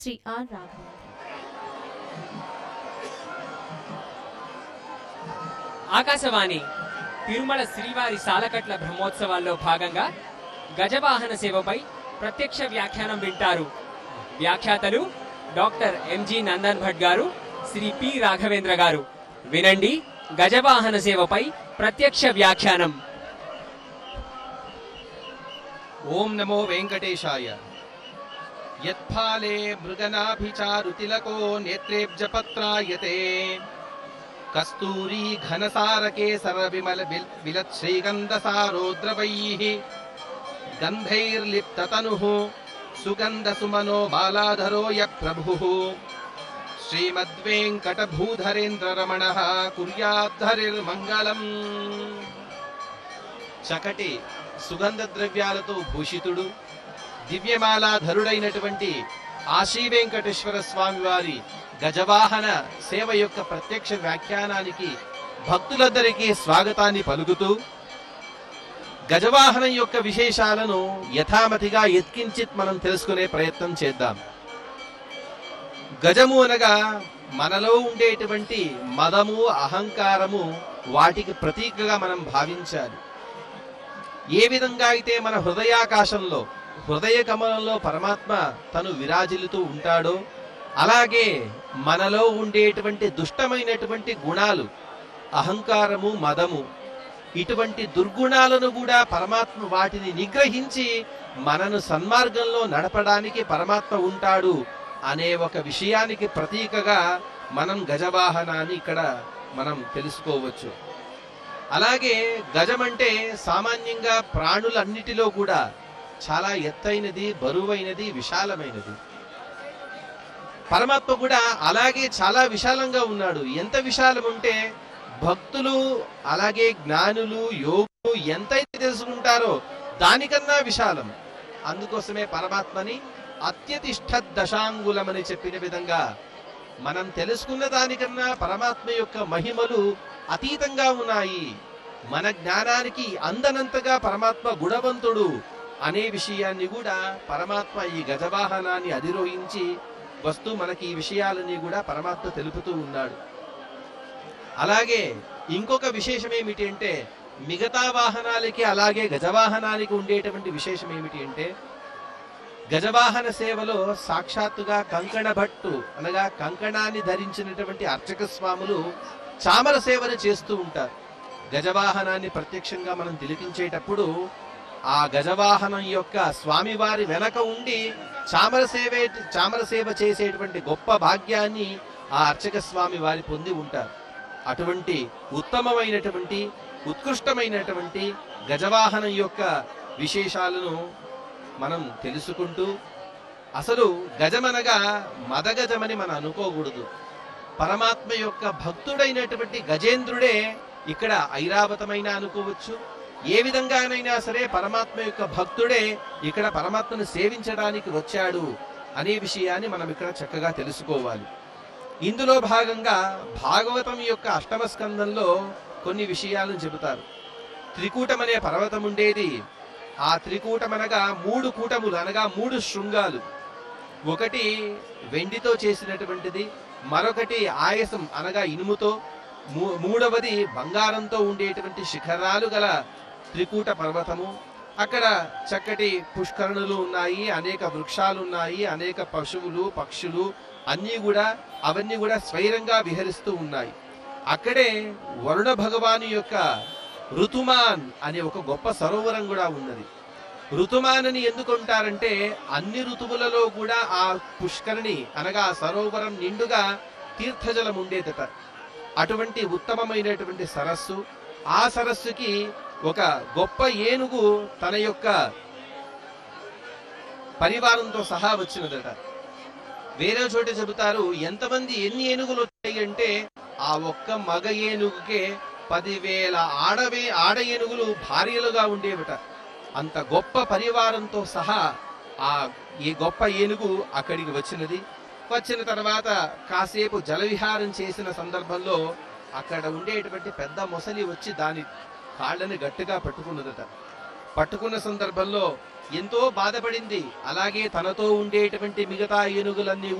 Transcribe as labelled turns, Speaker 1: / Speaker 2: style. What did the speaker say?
Speaker 1: Shri R Raghavendra
Speaker 2: Akashvani Tirumala శ్రీవారి సాలకట్ల బ్రహ్మోత్సవాల్లో భాగంగా గజవాహన సేవపై ప్రత్యక్ష వ్యాఖ్యానం వింటారు వ్యాఖ్యాతలు డాక్టర్ ఎంజి నందన్ భట్ గారు శ్రీ పి రాఘవేంద్ర గారు వినండి గజవాహన సేవపై ప్రత్యక్ష వ్యాఖ్యానం
Speaker 3: ఓం నమో వెంకటేశాయ యత్ఫాలే మృగనాభిచారుతిలకో నేత్రేబ్జపత్రాయతే కస్తూరీ ఘనసారకేసర విమల విల్- విలత్ శ్రీగంధసారోద్రవైః గంధైర్లిప్తతనుః సుగంధ సుమనో బాలాధరో య ప్రభుః శ్రీమద్వేంకటభూధరేంద్రరమణः కుర్యాద్ధరిర్మంగళం చకటి సుగంధ ద్రవ్యాలతో భూషితుడు దివ్యమాలాధరుడైనటువంటి ఆశీ వెంకటేశ్వర స్వామి వారి గజవాహన సేవ యొక్క ప్రత్యక్ష వ్యాఖ్యానానికి భక్తులందరికీ స్వాగతాన్ని పలుకుతూ గజవాహనం యొక్క విశేషాలను యథామతిగా ఎత్కించిత్ మనం తెలుసుకునే ప్రయత్నం చేద్దాం గజము అనగా మనలో ఉండేటువంటి మదము అహంకారము వాటికి ప్రతీకగా మనం భావించాలి ఏ విధంగా అయితే మన హృదయాకాశంలో హృదయ కమలంలో పరమాత్మ తను విరాజిల్లుతూ ఉంటాడో అలాగే మనలో ఉండేటువంటి దుష్టమైనటువంటి గుణాలు అహంకారము మదము ఇటువంటి దుర్గుణాలను కూడా పరమాత్మ వాటిని నిగ్రహించి మనను సన్మార్గంలో నడపడానికి పరమాత్మ ఉంటాడు అనే ఒక విషయానికి ప్రతీకగా మనం గజవాహనాన్ని ఇక్కడ మనం తెలుసుకోవచ్చు అలాగే గజం అంటే సామాన్యంగా ప్రాణులన్నిటిలో కూడా చాలా ఎత్తైనది బరువైనది విశాలమైనది పరమాత్మ కూడా అలాగే చాలా విశాలంగా ఉన్నాడు ఎంత విశాలం ఉంటే భక్తులు అలాగే జ్ఞానులు యోగులు ఎంతైతే తెలుసుకుంటారో దానికన్నా విశాలం అందుకోసమే పరమాత్మని అత్యతిష్ట దశాంగులమని చెప్పిన విధంగా మనం తెలుసుకున్న దానికన్నా పరమాత్మ యొక్క మహిమలు అతీతంగా ఉన్నాయి మన జ్ఞానానికి అందనంతగా పరమాత్మ గుణవంతుడు అనే విషయాన్ని కూడా పరమాత్మ ఈ గజవాహనాన్ని అధిరోహించి వస్తూ మనకి ఈ విషయాలని కూడా పరమాత్మ తెలుపుతూ ఉన్నాడు అలాగే ఇంకొక విశేషం ఏమిటి అంటే మిగతా వాహనాలకి అలాగే గజవాహనానికి ఉండేటువంటి విశేషం ఏమిటి అంటే గజవాహన సేవలో సాక్షాత్తుగా కంకణ భట్టు అనగా కంకణాన్ని ధరించినటువంటి అర్చక స్వాములు చామర సేవను చేస్తూ ఉంటారు గజవాహనాన్ని ప్రత్యక్షంగా మనం తిలకించేటప్పుడు ఆ గజవాహనం యొక్క స్వామివారి వెనక ఉండి చామర సేవ చామర సేవ చేసేటువంటి గొప్ప భాగ్యాన్ని ఆ అర్చక స్వామి వారి పొంది ఉంటారు అటువంటి ఉత్తమమైనటువంటి ఉత్కృష్టమైనటువంటి గజవాహనం యొక్క విశేషాలను మనం తెలుసుకుంటూ అసలు గజమనగా మదగజమని మనం అనుకోకూడదు పరమాత్మ యొక్క భక్తుడైనటువంటి గజేంద్రుడే ఇక్కడ ఐరావతమైన అనుకోవచ్చు ఏ విధంగానైనా సరే పరమాత్మ యొక్క భక్తుడే ఇక్కడ పరమాత్మను సేవించడానికి వచ్చాడు అనే విషయాన్ని మనం ఇక్కడ చక్కగా తెలుసుకోవాలి ఇందులో భాగంగా భాగవతం యొక్క అష్టమ స్కందంలో కొన్ని విషయాలను చెబుతారు త్రికూటం అనే పర్వతం ఉండేది ఆ త్రికూటం అనగా మూడు కూటములు అనగా మూడు శృంగాలు ఒకటి వెండితో చేసినటువంటిది మరొకటి ఆయసం అనగా ఇనుముతో మూ- మూడవది బంగారంతో ఉండేటువంటి శిఖరాలు గల త్రికూట పర్వతము అక్కడ చక్కటి పుష్కరణులు ఉన్నాయి అనేక వృక్షాలు ఉన్నాయి అనేక పశువులు పక్షులు అన్నీ కూడా అవన్నీ కూడా స్వైరంగా విహరిస్తూ ఉన్నాయి అక్కడే వరుణ భగవాను యొక్క ఋతుమాన్ అనే ఒక గొప్ప సరోవరం కూడా ఉన్నది ఋతుమాన్ అని ఎందుకు అంటారంటే అన్ని ఋతువులలో కూడా ఆ పుష్కరిణి అనగా ఆ సరోవరం నిండుగా తీర్థజలం ఉండేదట అటువంటి ఉత్తమమైనటువంటి సరస్సు ఆ సరస్సుకి ఒక గొప్ప ఏనుగు తన యొక్క పరివారంతో సహా వచ్చినదట వేరే చోట చెబుతారు ఎంతమంది ఎన్ని ఏనుగులు వచ్చాయి అంటే ఆ ఒక్క మగ ఏనుగుకే పదివేల ఆడవే ఆడ ఏనుగులు భార్యలుగా ఉండేవట అంత గొప్ప పరివారంతో సహా ఆ ఈ గొప్ప ఏనుగు అక్కడికి వచ్చినది వచ్చిన తర్వాత కాసేపు జలవిహారం చేసిన సందర్భంలో అక్కడ ఉండేటువంటి పెద్ద మొసలి వచ్చి దాని కాళ్ళని గట్టిగా పట్టుకున్నదట పట్టుకున్న సందర్భంలో ఎంతో బాధపడింది అలాగే తనతో ఉండేటువంటి మిగతా ఏనుగులన్నీ